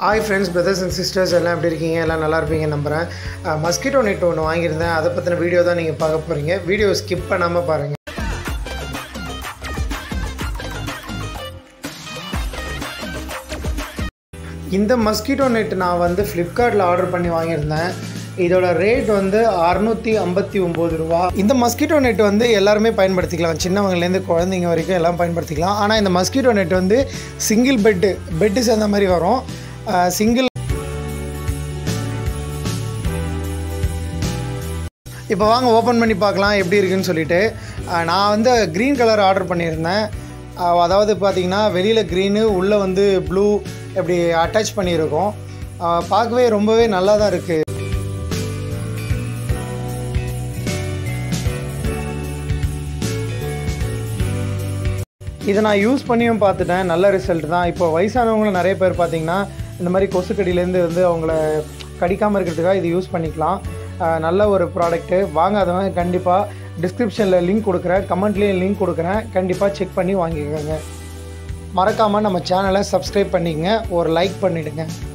hi friends brothers and sisters எல்லாம் எப்படி இருக்கீங்க எல்லாம் நல்லா இருப்பீங்க நம்புகிறேன் மஸ்கிட்டோ நெட் ஒன்று வாங்கியிருந்தேன் அதை பற்றின வீடியோ தான் நீங்கள் பார்க்க போகிறீங்க வீடியோ ஸ்கிப் பண்ணாமல் பாருங்கள் இந்த மஸ்கிட்டோ நெட் நான் வந்து ஃப்ளிப்கார்ட்டில் ஆர்டர் பண்ணி வாங்கியிருந்தேன் இதோட ரேட் வந்து அறுநூற்றி ஐம்பத்தி ஒம்பது ரூபா இந்த மஸ்கிட்டோ நெட் வந்து எல்லாருமே பயன்படுத்திக்கலாம் சின்னவங்கலேருந்து குழந்தைங்க வரைக்கும் எல்லாம் பயன்படுத்திக்கலாம் ஆனால் இந்த மஸ்கிட்டோ நெட் வந்து சிங்கிள் பெட்டு பெட்டு சேர்ந்த மாதிரி வரும் சிங்கிள் இப்போ வாங்க ஓப்பன் பண்ணி பார்க்கலாம் எப்படி இருக்குன்னு சொல்லிட்டு அஹ் நான் வந்து க்ரீன் கலர் ஆர்டர் பண்ணியிருந்தேன் அஹ் அதாவது பார்த்தீங்கன்னா வெளியில் க்ரீனு உள்ளே வந்து ப்ளூ இப்படி அட்டாச் பண்ணியிருக்கோம் அஹ் பார்க்கவே ரொம்பவே நல்லா தான் இருக்குது இதை நான் யூஸ் பண்ணியும் பார்த்துட்டேன் நல்ல ரிசல்ட் தான் இப்போ வயசானவங்களும் நிறைய பேர் பார்த்தீங்கன்னா இந்த மாதிரி கொசுக்கடியிலேருந்து வந்து அவங்கள கடிக்காமல் இருக்கிறதுக்காக இது யூஸ் பண்ணிக்கலாம் அஹ் நல்ல ஒரு ப்ராடக்ட்டு வாங்காதவங்க கண்டிப்பாக டிஸ்கிரிப்ஷனில் லிங்க் கொடுக்குறேன் கமெண்ட்லேயும் லிங்க் கொடுக்குறேன் கண்டிப்பாக செக் பண்ணி வாங்கிக்கோங்க மறக்காமல் நம்ம சேனலை சப்ஸ்கிரைப் பண்ணிக்கங்க ஒரு லைக் பண்ணிவிடுங்க